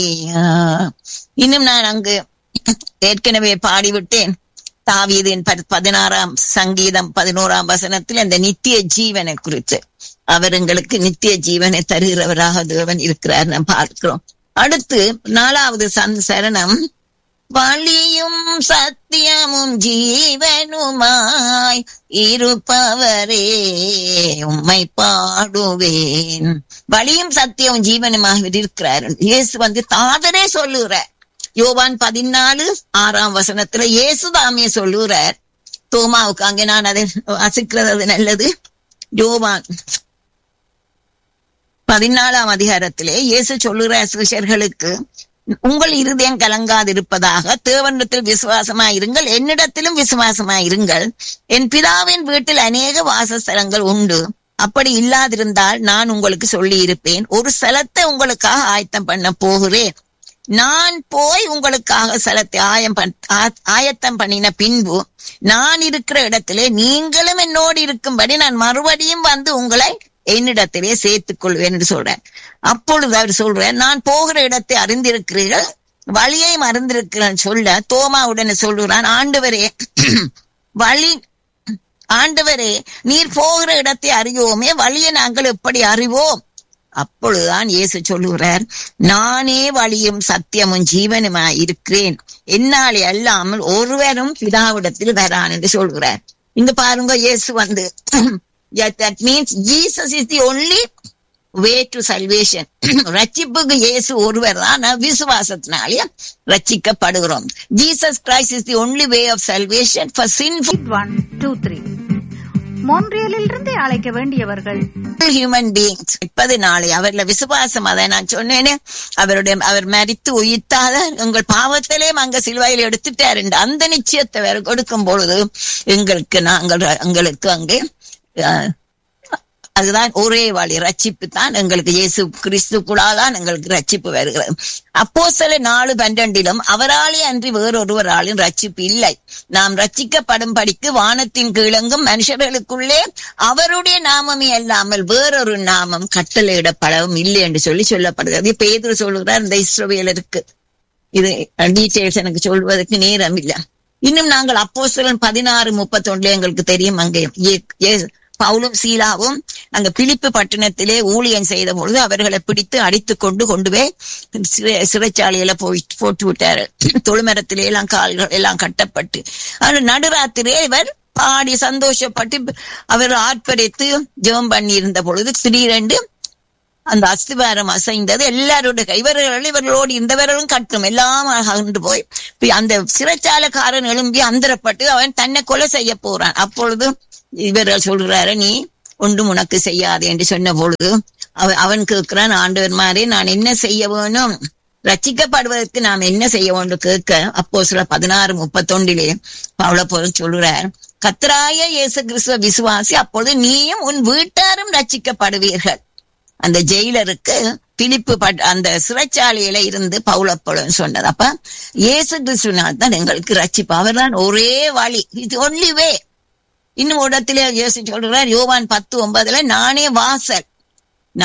இன்னும் நான் அங்கு ஏற்கனவே பாடிவிட்டேன் தாவீதின் ப- பதினாறாம் சங்கீதம் பதினோராம் வசனத்தில் அந்த நித்திய ஜீவனை குறித்து அவர் எங்களுக்கு நித்திய ஜீவனை தருகிறவராக தேவன் இருக்கிறார் நாம் பார்க்கிறோம் அடுத்து நாலாவது சந் சரணம் வழியும் சத்தியமும் ஜீவனுமாய் இருப்பவரே உம்மை பாடுவேன் வழியும் சத்தியமும் ஜீவனுமாக இருக்கிறார் இயேசு வந்து தாதரே சொல்லுகிறார் யோவான் பதினாலு ஆறாம் வசனத்துல இயேசு தாமே சொல்லுகிறார் தோமாவுக்கு அங்கே நான் அதை வாசிக்கிறது அது நல்லது யோவான் பதினாலாம் அதிகாரத்திலே இயேசு சொல்லுகிறார் சிஷர்களுக்கு உங்கள் இருதயம் கலங்காதிருப்பதாக தேவனிடத்தில் விசுவாசமாயிருங்கள் என்னிடத்திலும் விசுவாசமாயிருங்கள் என் பிதாவின் வீட்டில் அநேக வாசஸ்தலங்கள் உண்டு அப்படி இல்லாதிருந்தால் நான் உங்களுக்கு சொல்லி இருப்பேன் ஒரு ஸ்தலத்தை உங்களுக்காக ஆயத்தம் பண்ண போகிறேன் நான் போய் உங்களுக்காக ஸ்தலத்தை ஆயம் பண்- ஆ- ஆயத்தம் பண்ணின பின்பு நான் இருக்கிற இடத்திலே நீங்களும் என்னோடு இருக்கும்படி நான் மறுபடியும் வந்து உங்களை என்னிடத்திலே சேர்த்துக் கொள்வேன் என்று சொல்றேன் அப்பொழுது அவர் சொல்றார் நான் போகிற இடத்தை அறிந்திருக்கிறீர்கள் வழியையும் அறிந்திருக்கிறேன் சொல்ல தோமா உடனே சொல்லுறான் ஆண்டவரே வழி ஆண்டவரே நீர் போகிற இடத்தை அறியோமே வழியை நாங்கள் எப்படி அறிவோம் அப்பொழுதுதான் இயேசு சொல்லுகிறார் நானே வழியும் சத்தியமும் ஜீவனுமாய் இருக்கிறேன் என்னாலே அல்லாமல் ஒருவரும் பிதாவிடத்தில் வரான் என்று சொல்கிறார் இங்க பாருங்க இயேசு வந்து that means Jesus is the only way to salvation ரட்சிப்புக்கு இயேசு ஒருவர் தான் விசுவாசத்தினாலே ரட்சிக்கப்படுகிறோம் Jesus Christ is the only way of salvation for sinful one two three மோன்றியலில் இருந்து அழைக்க வேண்டியவர்கள் ஹியூமன் பீயிங்ஸ் இப்பது நாளை அவர்ல விசுவாசம் அதை நான் சொன்னேனே அவருடைய அவர் மரித்து உயிர்த்தாத உங்கள் பாவத்திலே அங்க சிலுவையில் எடுத்துட்டாரு அந்த நிச்சயத்தை வேற கொடுக்கும் பொழுது எங்களுக்கு நாங்கள் எங்களுக்கு அங்கே அஹ், அதுதான் ஒரே வழி ரட்சிப்பு தான் எங்களுக்கு இயேசு கிறிஸ்துக்குள்ளாதான் எங்களுக்கு ரட்சிப்பு வருகிறது அப்போ சில நாலு பன்னெண்டிலும் அவராலே அன்றி வேறொருவராலும் ரட்சிப்பு இல்லை நாம் ரட்சிக்கப்படும் படிக்கு வானத்தின் கீழங்கும் மனுஷர்களுக்குள்ளே அவருடைய நாமமே அல்லாமல் வேறொரு நாமம் கட்டளையிடப்படவும் இல்லை என்று சொல்லி சொல்லப்படுகிறது பேதுரு சொல்லுகிறார் இந்த இஸ்ரோவேலருக்கு இது டீடைல்ஸ் எனக்கு சொல்வதற்கு நேரம் இல்லை இன்னும் நாங்கள் அப்போஸ்தலன் பதினாறு முப்பத்தொன்னுல எங்களுக்கு தெரியும் அங்கே ஏ- ஏ- பவுலும் சீலாவும் அங்க பிலிப்பு பட்டணத்திலே ஊழியம் செய்த பொழுது அவர்களை பிடித்து அடித்து கொண்டு கொண்டு போய் சிறை- சிறைச்சாலையில போய் போட்டு விட்டாரு தொழுமரத்திலே எல்லாம் கால்கள் எல்லாம் கட்டப்பட்டு ஆனா நடுராத்திரியே இவர் பாடி சந்தோஷப்பட்டு அவர் ஆர்ப்பரித்து ஜெபம் பண்ணி இருந்த பொழுது திடீரென்று அந்த அஸ்திவாரம் அசைந்தது எல்லாருடைய கை இவர்கள் இவர்களோடு இருந்தவர்களும் கட்டும் எல்லாம் அகன்று போய் இப்ப அந்த சிறைச்சாலைக்காரன் எழும்பி அந்தரப்பட்டு அவன் தன்னை கொலை செய்ய போறான் அப்பொழுது இவர்கள் சொல்றாரு நீ ஒன்றும் உனக்கு செய்யாது என்று சொன்ன பொழுது அவன் அவன் கேட்கிறான் ஆண்டவர் மாதிரி நான் என்ன செய்ய வேணும் ரட்சிக்கப்படுவதற்கு நாம் என்ன செய்ய வேண்டும் கேட்க அப்போ சில பதினாறு முப்பத்தொண்டிலே பவுல போல சொல்றார் கத்தராய இயேசு கிறிஸ்துவ விசுவாசி அப்பொழுது நீயும் உன் வீட்டாரும் ரட்சிக்கப்படுவீர்கள் அந்த ஜெயிலருக்கு பிலிப்பு பட் அந்த சிறைச்சாலையில இருந்து பவுலப்படும் சொன்னது அப்ப இயேசு கிறிஸ்துவினால் தான் எங்களுக்கு ரட்சிப்பு அவர்தான் ஒரே வழி இது ஒன்லி வே இன்னும் ஒரு இடத்துல இயேசு சொல்றார் யோவான் பத்து ஒன்பதுல நானே வாசல்